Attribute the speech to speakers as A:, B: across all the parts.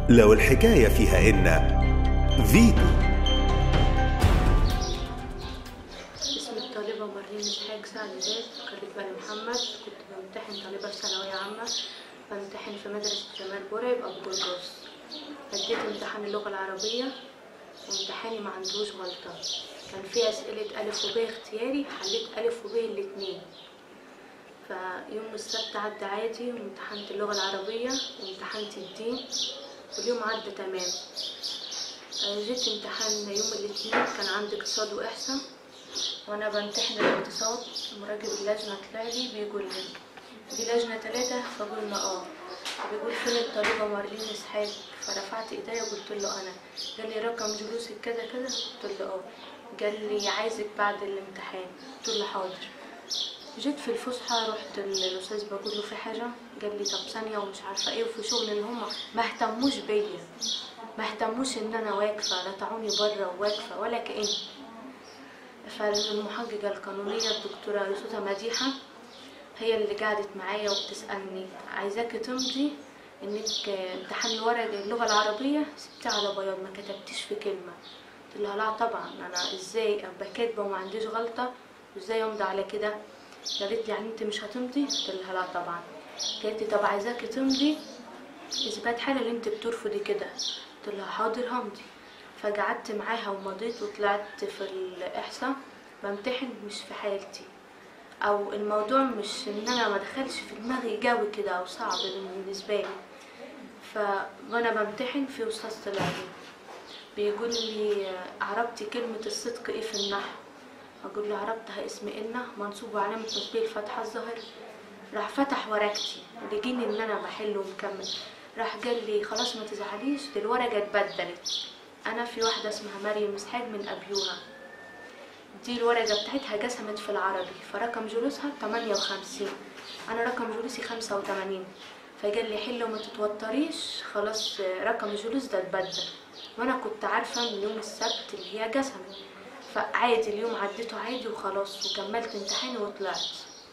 A: لو الحكاية فيها إن فيتو
B: اسم الطالبة مريم إسحاق سعد زاد كلمة بني محمد كنت بمتحن طالبة في ثانوية عامة بمتحن في مدرسة جمال بوري بأبو جرجاس أديت امتحان اللغة العربية وامتحاني ما عندهوش غلطة كان فيه أسئلة ألف وب اختياري حليت ألف وب الاتنين فيوم السبت عدى عادي وامتحنت اللغة العربية وامتحنت الدين واليوم عدى تمام جيت امتحان يوم الاثنين كان عندي اقتصاد واحصاء وانا بمتحن الاقتصاد مراقب اللجنه طلع لي بيقول لي دي لجنه ثلاثه فقلنا اه بيقول فين الطالبه مارلين اسحاق فرفعت ايديا وقلت له انا قال لي رقم جلوسك كذا كذا قلت له اه قال لي عايزك بعد الامتحان قلت له حاضر جيت في الفسحة رحت للأستاذ بقول له في حاجة قال لي طب ثانية ومش عارفة ايه وفي شغل ان هما ما اهتموش بيا ما اهتموش ان انا واقفة رتعوني بره وواقفة ولا كأني فالمحققة القانونية الدكتورة يوسف مديحة هي اللي قعدت معايا وبتسألني عايزاكي تمضي انك امتحان ورق اللغة العربية سبتيه على بياض ما كتبتيش في كلمة قلت لها لا طبعا انا ازاي ابقى كاتبة وما عنديش غلطة وازاي امضي على كده قالت لي يعني انت مش هتمضي قلت لها لا طبعا قالت لي طب عايزاكي تمضي اثبات حالة اللي انت بترفضي كده قلت لها حاضر همضي فقعدت معاها ومضيت وطلعت في الإحصاء بمتحن مش في حالتي أو الموضوع مش إن أنا ما دخلش في دماغي جوي كده أو صعب بالنسبة لي فأنا بمتحن في أستاذ طلع لي بيقول لي عربتي كلمة الصدق إيه في النحو أقول له عربتها اسم إن منصوب وعلامة نصبه الفتحة الظاهر راح فتح ورقتي لقيني إن أنا بحل ومكمل راح قال لي خلاص ما تزعليش دي الورقة اتبدلت انا في واحده اسمها مريم اسحاق من ابيوها دي الورقه بتاعتها جسمت في العربي فرقم جلوسها 58 انا رقم جلوسي 85 فقال لي حل وما تتوتريش خلاص رقم الجلوس ده اتبدل وانا كنت عارفه من يوم السبت اللي هي جسمت فعادي اليوم عديته عادي وخلاص وكملت امتحاني وطلعت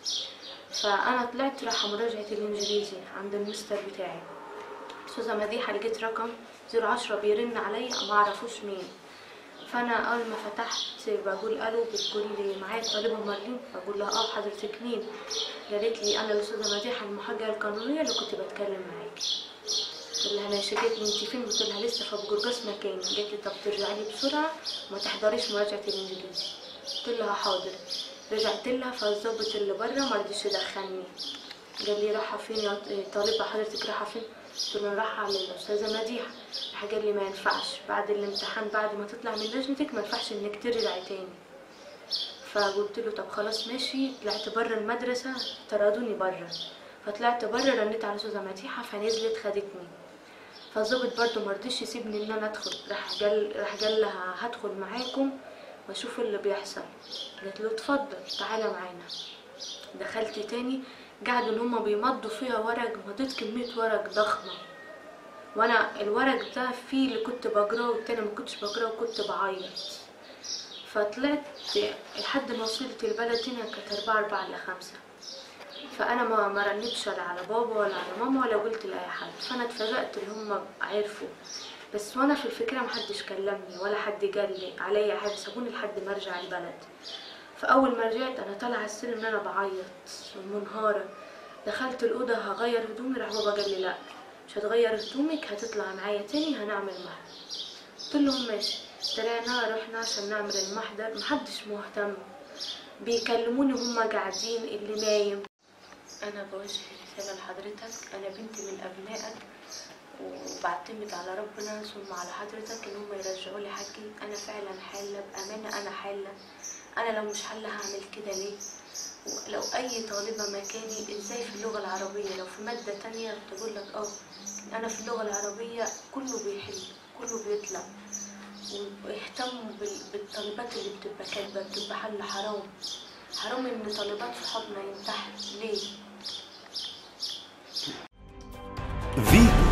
B: فانا طلعت راح مراجعه الانجليزي عند المستر بتاعي استاذه مديحه لقيت رقم زيرو عشرة بيرن عليا ما اعرفوش مين فانا اول ما فتحت بقول الو بتقول لي معايا الطالبه مارلين بقول لها اه حضرتك مين قالت لي انا الاستاذه مديحه المحجه القانونيه اللي كنت بتكلم معاكي قلت لها ماشي قالت لي انت فين قلت لها لسه في ابو جرجاس مكاني قالت لي طب ترجعي لي بسرعه وما تحضريش مراجعه الانجليزي قلت لها حاضر رجعت لها فالظابط اللي بره ما رضيش يدخلني قال لي رايحه فين يا طالبه حضرتك رايحه فين قلت له رايحه على الاستاذه مديحه راح قال لي ما ينفعش بعد الامتحان بعد ما تطلع من لجنتك ما ينفعش انك ترجعي تاني فقلت له طب خلاص ماشي طلعت بره المدرسه طردوني بره فطلعت بره رنيت على استاذه مديحه فنزلت خدتني فالظابط برضه مرضيش يسيبني ان انا ادخل راح قال راح قال لها هدخل معاكم واشوف اللي بيحصل قالت له اتفضل تعالى معانا دخلت تاني قعدوا ان هما بيمضوا فيها ورق مضيت كمية ورق ضخمة وانا الورق ده فيه اللي كنت بقراه والتاني ما كنتش بقراه وكنت بعيط فطلعت لحد ما وصلت البلد هنا كانت أربعة أربعة إلا خمسة فأنا ما ما رنتش ولا على بابا ولا على ماما ولا قلت لأي حد فأنا اتفاجأت إن هما عرفوا بس وأنا في الفكرة محدش كلمني ولا حد قال لي عليا حاجة سابوني لحد ما أرجع البلد فاول ما رجعت انا طالعه السلم انا بعيط منهاره دخلت الاوضه هغير هدومي راح بابا قال لي لا مش هتغير هدومك هتطلع معايا تاني هنعمل محضر قلت لهم ماشي طلعنا رحنا عشان نعمل المحضر محدش مهتم بيكلموني هما قاعدين اللي نايم انا بوجه رساله لحضرتك انا بنت من ابنائك وبعتمد على ربنا ثم على حضرتك ان هم يرجعوا لي حقي انا فعلا حاله بامانه انا حاله انا لو مش حل هعمل كده ليه لو اي طالبه مكاني ازاي في اللغه العربيه لو في ماده تانية تقول لك اه انا في اللغه العربيه كله بيحل كله بيطلع واهتموا بالطالبات اللي بتبقى كاتبه بتبقى حل حرام حرام ان طالبات في حضنها يمتحن ليه
A: فيتو